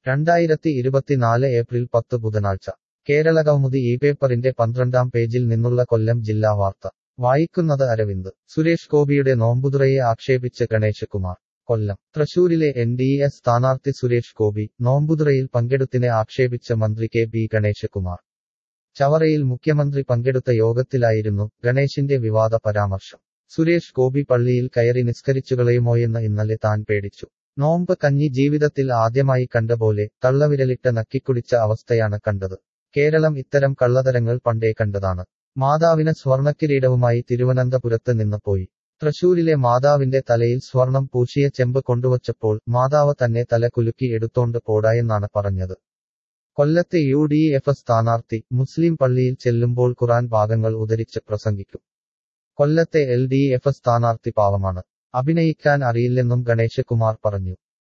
രണ്ടായിരത്തി ഇരുപത്തിനാല് ഏപ്രിൽ പത്ത് ബുധനാഴ്ച കേരളകൗമുദി ഈ പേപ്പറിന്റെ പന്ത്രണ്ടാം പേജിൽ നിന്നുള്ള കൊല്ലം ജില്ലാ വാർത്ത വായിക്കുന്നത് അരവിന്ദ് സുരേഷ് ഗോപിയുടെ നോമ്പുതുറയെ ആക്ഷേപിച്ച് ഗണേശകുമാർ കൊല്ലം തൃശൂരിലെ എൻ ഡി എ സ്ഥാനാർത്ഥി സുരേഷ് ഗോപി നോമ്പുതുറയിൽ പങ്കെടുത്തിനെ ആക്ഷേപിച്ച മന്ത്രി കെ ബി ഗണേശകുമാർ ചവറയിൽ മുഖ്യമന്ത്രി പങ്കെടുത്ത യോഗത്തിലായിരുന്നു ഗണേശിന്റെ വിവാദ പരാമർശം സുരേഷ് ഗോപി പള്ളിയിൽ കയറി നിസ്കരിച്ചുകളയുമോയെന്ന് ഇന്നലെ താൻ പേടിച്ചു നോമ്പ് കഞ്ഞി ജീവിതത്തിൽ ആദ്യമായി കണ്ട പോലെ തള്ളവിരലിട്ട് നക്കിക്കുടിച്ച അവസ്ഥയാണ് കണ്ടത് കേരളം ഇത്തരം കള്ളതരങ്ങൾ പണ്ടേ കണ്ടതാണ് മാതാവിന് സ്വർണക്കിരീടവുമായി തിരുവനന്തപുരത്ത് നിന്ന് പോയി തൃശൂരിലെ മാതാവിന്റെ തലയിൽ സ്വർണം പൂശിയ ചെമ്പ് കൊണ്ടുവച്ചപ്പോൾ മാതാവ് തന്നെ തല കുലുക്കി എടുത്തോണ്ട് പോടായെന്നാണ് പറഞ്ഞത് കൊല്ലത്തെ യു ഡി എഫ് സ്ഥാനാർത്ഥി മുസ്ലിം പള്ളിയിൽ ചെല്ലുമ്പോൾ ഖുറാൻ ഭാഗങ്ങൾ ഉദ്ധരിച്ച് പ്രസംഗിക്കും കൊല്ലത്തെ എൽ ഡി എഫ് സ്ഥാനാർത്ഥി പാവമാണ് അഭിനയിക്കാൻ അറിയില്ലെന്നും ഗണേശകുമാർ പറഞ്ഞു